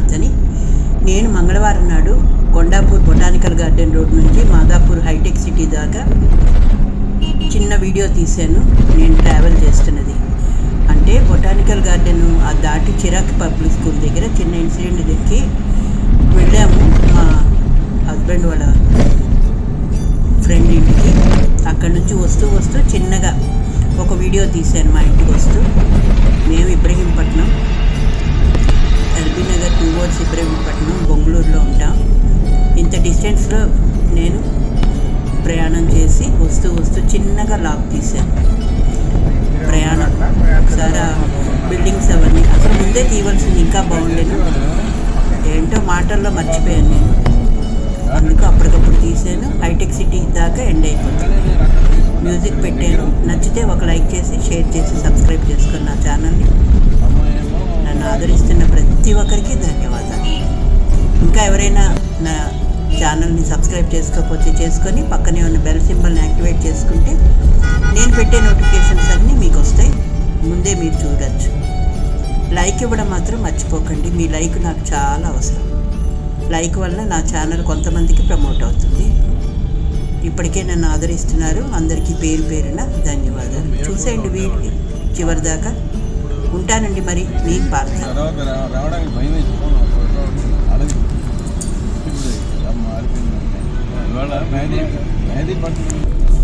కీర్తని నేను మంగళవారం నాడు కొండాపూర్ బొటానికల్ గార్డెన్ రోడ్ నుంచి మాదాపూర్ హైటెక్ సిటీ దాకా చిన్న వీడియో తీశాను నేను ట్రావెల్ చేస్తున్నది అంటే బొటానికల్ గార్డెన్ ఆ దాటి చిరాక్ పబ్లిక్ స్కూల్ దగ్గర చిన్న ఇన్సిడెంట్ దక్కి వెళ్ళాము మా హస్బెండ్ వాళ్ళ ఫ్రెండ్ ఇంటికి అక్కడ నుంచి వస్తూ వస్తూ చిన్నగా ఒక వీడియో తీశాను మా ఇంటికి వస్తూ మేము Ibrahimpatnam LB Nagar towards Ibrahimpatnam బొంగళూరులో ఉంటాం ఇంత డిస్టెన్స్లో నేను ప్రయాణం చేసి వస్తూ వస్తూ చిన్నగా లాక్ తీశాను ప్రయాణం ఒకసారి ఆ బిల్డింగ్స్ అవన్నీ అసలు ముందే తీయవలసింది ఇంకా బాగుండేను ఏంటో మాటల్లో మర్చిపోయాను నేను అందుకు అప్పటికప్పుడు తీసాను హైటెక్ సిటీ దాకా ఎండ్ అయిపోతుంది మ్యూజిక్ పెట్టాను నచ్చితే ఒక లైక్ చేసి షేర్ చేసి సబ్స్క్రైబ్ చేసుకుని నా ఛానల్ని నన్ను ఆదరిస్తున్న ప్రతి ఒక్కరికి ధన్యవాదాలు ఇంకా ఎవరైనా నా ఛానల్ని సబ్స్క్రైబ్ చేసుకోకపోతే చేసుకొని పక్కనే ఉన్న బెల్ సింబల్ని యాక్టివేట్ చేసుకుంటే నేను పెట్టే నోటిఫికేషన్స్ అన్నీ మీకు వస్తాయి ముందే మీరు చూడొచ్చు లైక్ ఇవ్వడం మాత్రం మర్చిపోకండి మీ లైక్ నాకు చాలా అవసరం లైక్ వల్ల నా ఛానల్ కొంతమందికి ప్రమోట్ అవుతుంది ఇప్పటికే నన్ను ఆదరిస్తున్నారు అందరికీ పేరు పేరున ధన్యవాదాలు చూసేయండి వీడియో చివరి దాకా ఉంటానండి మరి మీ పార్థ తర్వాత రా- రావడానికి భయం వేసి అడవి ఇప్పుడు ఇలా మారిపోయిందంటే ఇవాళ మేదీ మేదీ పట్టు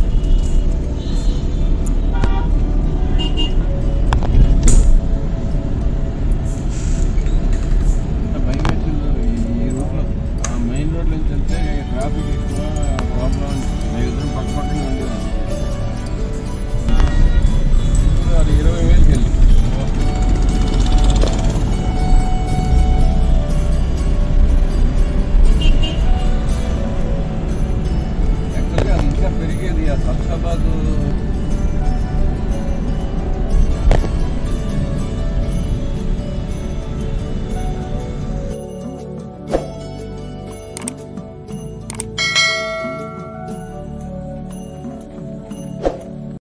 భయం వేసింది ఈ- ఈ రోడ్లో ఆ మెయిన్ రోడ్ నుంచి వెళ్తే ట్రాఫిక్ ఎక్కువ ప్రాబ్లం మేము ఇద్దరం పక్క పక్కనే ఉండేవాళ్ళం ఇప్పుడు అది ఇరవై వేలకి వెళ్ళి యాక్చువల్గా అది ఇంకా పెరిగేది ఆ శంషాబాద్